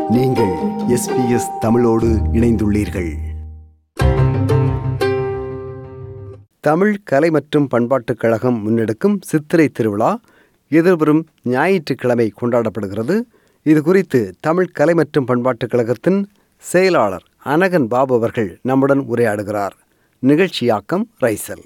நீங்கள் எஸ்பிஎஸ் தமிழோடு இணைந்துள்ளீர்கள் தமிழ் கலை மற்றும் பண்பாட்டுக் கழகம் முன்னெடுக்கும் சித்திரை திருவிழா எதிர்வரும் ஞாயிற்றுக்கிழமை கொண்டாடப்படுகிறது இது குறித்து தமிழ் கலை மற்றும் பண்பாட்டுக் கழகத்தின் செயலாளர் அனகன் பாபு அவர்கள் நம்முடன் உரையாடுகிறார் நிகழ்ச்சியாக்கம் ரைசல்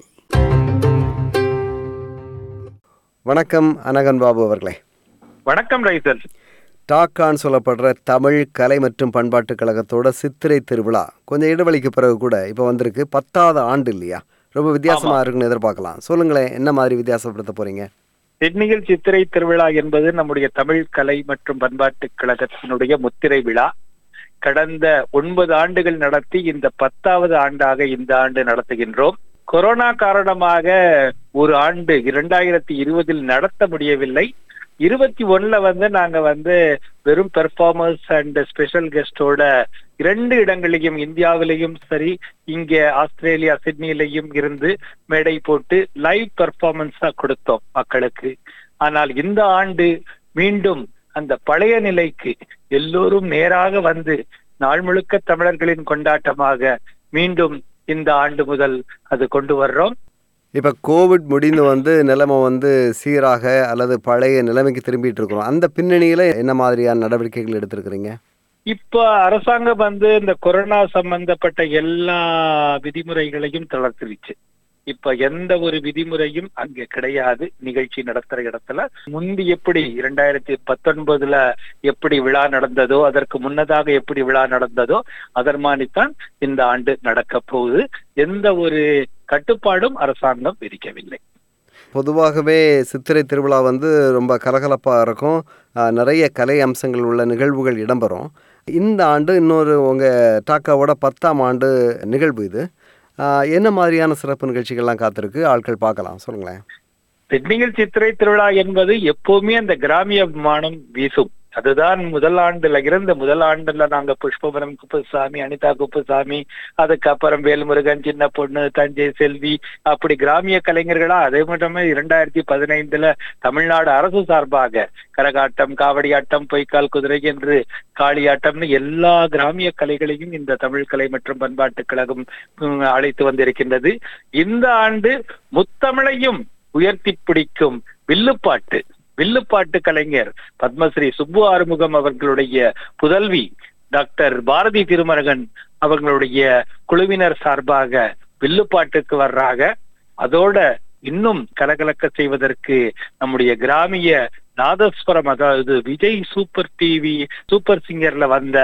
வணக்கம் அனகன் பாபு அவர்களே வணக்கம் ரைசல் டாக்கான்னு சொல்லப்படுற தமிழ் கலை மற்றும் பண்பாட்டுக் கழகத்தோட சித்திரை திருவிழா கொஞ்சம் இடைவெளிக்கு பிறகு கூட இப்போ வந்திருக்கு பத்தாவது ஆண்டு இல்லையா ரொம்ப வித்தியாசமா இருக்குன்னு எதிர்பார்க்கலாம் சொல்லுங்களேன் என்ன மாதிரி வித்தியாசப்படுத்த போறீங்க சிட்னியில் சித்திரை திருவிழா என்பது நம்முடைய தமிழ் கலை மற்றும் பண்பாட்டு கழகத்தினுடைய முத்திரை விழா கடந்த ஒன்பது ஆண்டுகள் நடத்தி இந்த பத்தாவது ஆண்டாக இந்த ஆண்டு நடத்துகின்றோம் கொரோனா காரணமாக ஒரு ஆண்டு இரண்டாயிரத்தி இருபதில் நடத்த முடியவில்லை இருபத்தி ஒண்ணுல வந்து நாங்க வந்து வெறும் பெர்ஃபார்மர்ஸ் அண்ட் ஸ்பெஷல் கெஸ்டோட இரண்டு இடங்களிலும் இந்தியாவிலையும் சரி இங்க ஆஸ்திரேலியா சிட்னிலையும் இருந்து மேடை போட்டு லைவ் பெர்ஃபார்மன்ஸா கொடுத்தோம் மக்களுக்கு ஆனால் இந்த ஆண்டு மீண்டும் அந்த பழைய நிலைக்கு எல்லோரும் நேராக வந்து நாள் முழுக்க தமிழர்களின் கொண்டாட்டமாக மீண்டும் இந்த ஆண்டு முதல் அது கொண்டு வர்றோம் இப்போ கோவிட் முடிந்து வந்து நிலைமை வந்து சீராக அல்லது பழைய நிலைமைக்கு திரும்பிட்டு இருக்கிறோம் அந்த பின்னணியில என்ன மாதிரியான நடவடிக்கைகள் எடுத்திருக்கிறீங்க இப்ப அரசாங்கம் வந்து இந்த கொரோனா சம்பந்தப்பட்ட எல்லா விதிமுறைகளையும் தளர்த்திருச்சு இப்ப எந்த ஒரு விதிமுறையும் அங்க கிடையாது நிகழ்ச்சி நடத்துற இடத்துல முந்தி எப்படி இரண்டாயிரத்தி பத்தொன்பதுல எப்படி விழா நடந்ததோ அதற்கு முன்னதாக எப்படி விழா நடந்ததோ அதற்மானித்தான் இந்த ஆண்டு நடக்க போகுது எந்த ஒரு கட்டுப்பாடும் அரசாங்கம் விதிக்கவில்லை பொதுவாகவே சித்திரை திருவிழா வந்து ரொம்ப கலகலப்பாக இருக்கும் ஆஹ், நிறைய கலை அம்சங்கள் உள்ள நிகழ்வுகள் இடம்பெறும் இந்த ஆண்டு இன்னொரு உங்கள் டாக்காவோட பத்தாம் ஆண்டு நிகழ்வு இது ஆஹ், என்ன மாதிரியான சிறப்பு நிகழ்ச்சிகள்லாம் காத்திருக்கு ஆட்கள் பார்க்கலாம் சொல்லுங்களேன் சிட்னியில் சித்திரை திருவிழா என்பது எப்பவுமே அந்த கிராமிய விமானம் வீசும் அதுதான் முதல் ஆண்டுல இருந்த முதல் ஆண்டுல நாங்க புஷ்பவனம் குப்புசாமி அனிதா குப்புசாமி அதுக்கப்புறம் வேல்முருகன் சின்ன பொண்ணு தஞ்சை செல்வி அப்படி கிராமிய கலைஞர்களா அதே மட்டுமே இரண்டாயிரத்தி பதினைந்துல தமிழ்நாடு அரசு சார்பாக கரகாட்டம் காவடியாட்டம் பொய்க்கால் குதிரை என்று காளியாட்டம்னு எல்லா கிராமிய கலைகளையும் இந்த தமிழ் கலை மற்றும் பண்பாட்டுக் கழகம் உம், அழைத்து வந்திருக்கின்றது இந்த ஆண்டு முத்தமிழையும் உயர்த்தி பிடிக்கும் வில்லுப்பாட்டு வில்லுப்பாட்டு கலைஞர் பத்மஸ்ரீ சுப்பு ஆறுமுகம் அவர்களுடைய புதல்வி டாக்டர் பாரதி திருமரகன் அவர்களுடைய குழுவினர் சார்பாக வில்லுப்பாட்டுக்கு வர்றாங்க அதோட இன்னும் கலகலக்க செய்வதற்கு நம்முடைய கிராமிய நாதஸ்வரம் அதாவது விஜய் சூப்பர் டிவி சூப்பர் சிங்கர்ல வந்த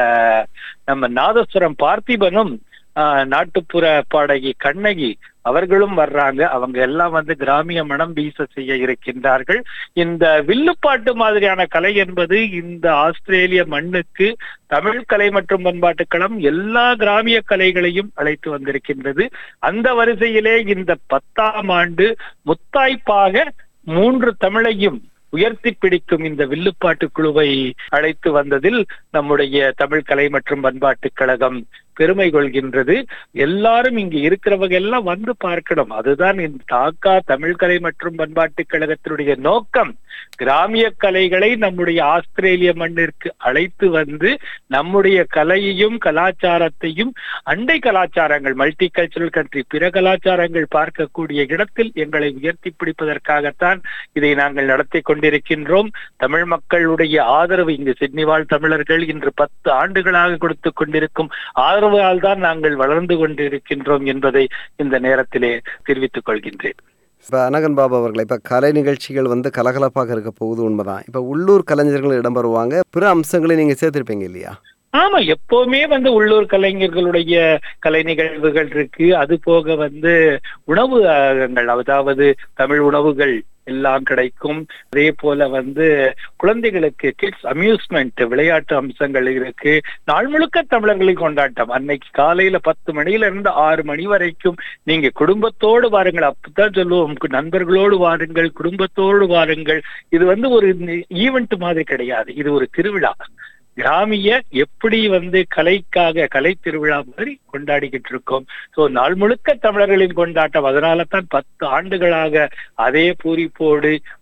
நம்ம நாதஸ்வரம் பார்த்திபனும் ஆஹ், நாட்டுப்புற பாடகி கண்ணகி அவர்களும் வர்றாங்க அவங்க எல்லாம் வந்து கிராமிய மனம் வீச செய்ய இருக்கின்றார்கள் இந்த வில்லுப்பாட்டு மாதிரியான கலை என்பது இந்த ஆஸ்திரேலிய மண்ணுக்கு தமிழ் கலை மற்றும் பண்பாட்டுக் களம் எல்லா கிராமிய கலைகளையும் அழைத்து வந்திருக்கின்றது அந்த வரிசையிலே இந்த பத்தாம் ஆண்டு முத்தாய்ப்பாக மூன்று தமிழையும் உயர்த்தி பிடிக்கும் இந்த வில்லுப்பாட்டு குழுவை அழைத்து வந்ததில் நம்முடைய தமிழ் கலை மற்றும் பண்பாட்டுக் கழகம் பெருமை கொள்கின்றது எல்லாரும் இங்க இருக்கிறவங்க எல்லாம் வந்து பார்க்கணும் அதுதான் இந்த தாக்கா தமிழ் கலை மற்றும் பண்பாட்டுக் கழகத்தினுடைய நோக்கம் கிராமிய கலைகளை நம்முடைய ஆஸ்திரேலிய மண்ணிற்கு அழைத்து வந்து நம்முடைய கலையையும் கலாச்சாரத்தையும் அண்டை கலாச்சாரங்கள் மல்டி கல்ச்சரல் கண்ட்ரி பிற கலாச்சாரங்கள் பார்க்கக்கூடிய இடத்தில் எங்களை உயர்த்தி பிடிப்பதற்காகத்தான் இதை நாங்கள் நடத்தி கொண்டிருக்கின்றோம் தமிழ் மக்களுடைய ஆதரவு இங்கு சிட்னி வாழ் தமிழர்கள் இன்று பத்து ஆண்டுகளாக கொடுத்து கொண்டிருக்கும் ஆதரவால் தான் நாங்கள் வளர்ந்து கொண்டிருக்கின்றோம் என்பதை இந்த நேரத்திலே தெரிவித்துக் கொள்கின்றேன் இப்போ அனகன் பாபு அவர்களை இப்போ கலை நிகழ்ச்சிகள் வந்து கலகலப்பாக இருக்க போகுது உண்மைதான் இப்போ உள்ளூர் கலைஞர்கள் இடம்பெறுவாங்க பிற அம்சங்களை நீங்கள் சேர்த்திருப்பீங்க இல்லையா ஆமா எப்பவுமே வந்து உள்ளூர் கலைஞர்களுடைய கலை நிகழ்வுகள் இருக்கு அது போக வந்து உணவு அகங்கள் அதாவது தமிழ் உணவுகள் எல்லாம் கிடைக்கும் அதே போல வந்து குழந்தைகளுக்கு கிட்ஸ் அம்யூஸ்மெண்ட் விளையாட்டு அம்சங்கள் இருக்கு நாள் முழுக்க தமிழர்களின் கொண்டாட்டம் அன்னைக்கு காலையில பத்து மணியில இருந்து ஆறு மணி வரைக்கும் நீங்க குடும்பத்தோடு வாருங்கள் அப்பதான் சொல்லுவோம் கு- நண்பர்களோடு வாருங்கள் குடும்பத்தோடு வாருங்கள் இது வந்து ஒரு ஈவெண்ட் மாதிரி கிடையாது இது ஒரு திருவிழா கிராமிய எப்படி வந்து கலைக்காக கலை திருவிழா மாதிரி கொண்டாடிக்கிட்டு இருக்கோம் சோ நாள் முழுக்க தமிழர்களின் கொண்டாட்டம் அதனால தான் பத்து ஆண்டுகளாக அதே பூரிப்போடு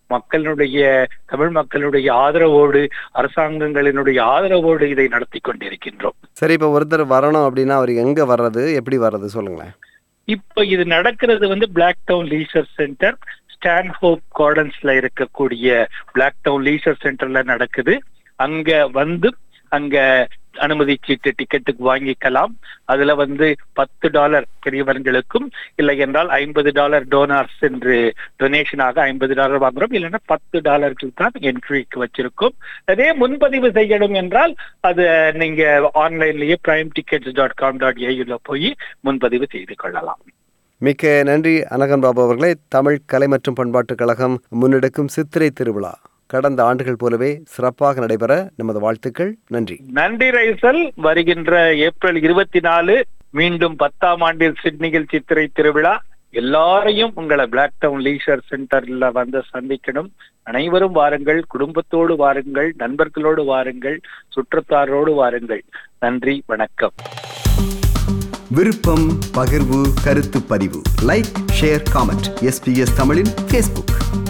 மக்களுடைய தமிழ் மக்களுடைய ஆதரவோடு அரசாங்கங்களினுடைய ஆதரவோடு இதை நடத்தி கொண்டிருக்கின்றோம் சரி இப்போ ஒருத்தர் வரணும் அப்படின்னா அவர் எங்க வர்றது எப்படி வர்றது சொல்லுங்களேன் இப்ப இது நடக்கிறது வந்து Blacktown leisure centre Stanhope கார்டன்ஸ்ல இருக்கக்கூடிய பிளாக் டவுன் லீசர் சென்டர்ல நடக்குது அங்க வந்து அங்க அனுமதி சீட்டு டிக்கெட்டுக்கு வாங்கிக்கலாம் அதுல வந்து பத்து டாலர் பெரியவர்களுக்கும் இல்லை என்றால் ஐம்பது டாலர் டோனார்ஸ் என்று டொனேஷனாக ஐம்பது டாலர் வாங்குறோம் இல்லைன்னா பத்து டாலருக்கு தான் என்ட்ரிக்கு வச்சிருக்கோம் அதே முன்பதிவு செய்யணும் என்றால் அது நீங்க ஆன்லைன்லயே prime tickets dot com dot ஏயுல போய் முன்பதிவு செய்து கொள்ளலாம் மிக்க நன்றி அனகன் பாபு அவர்களே தமிழ் கலை மற்றும் பண்பாட்டுக் கழகம் முன்னெடுக்கும் சித்திரை திருவிழா கடந்த ஆண்டுகள் போலவே சிறப்பாக நடைபெற நமது வாழ்த்துக்கள் நன்றி நன்றி ரைசல் வருகின்ற ஏப்ரல் இருபத்தி நாலு மீண்டும் பத்தாம் ஆண்டில் சிட்னியில் சித்திரை திருவிழா எல்லாரையும் உங்களை பிளாக் டவுன் லீஷர் சென்டர்ல வந்து சந்திக்கணும் அனைவரும் வாருங்கள் குடும்பத்தோடு வாருங்கள் நண்பர்களோடு வாருங்கள் சுற்றத்தாரோடு வாருங்கள் நன்றி வணக்கம் விருப்பம் பகிர்வு கருத்து பதிவு லைக் ஷேர் காமெண்ட் எஸ்பிஎஸ் தமிழின் ஃபேஸ்புக்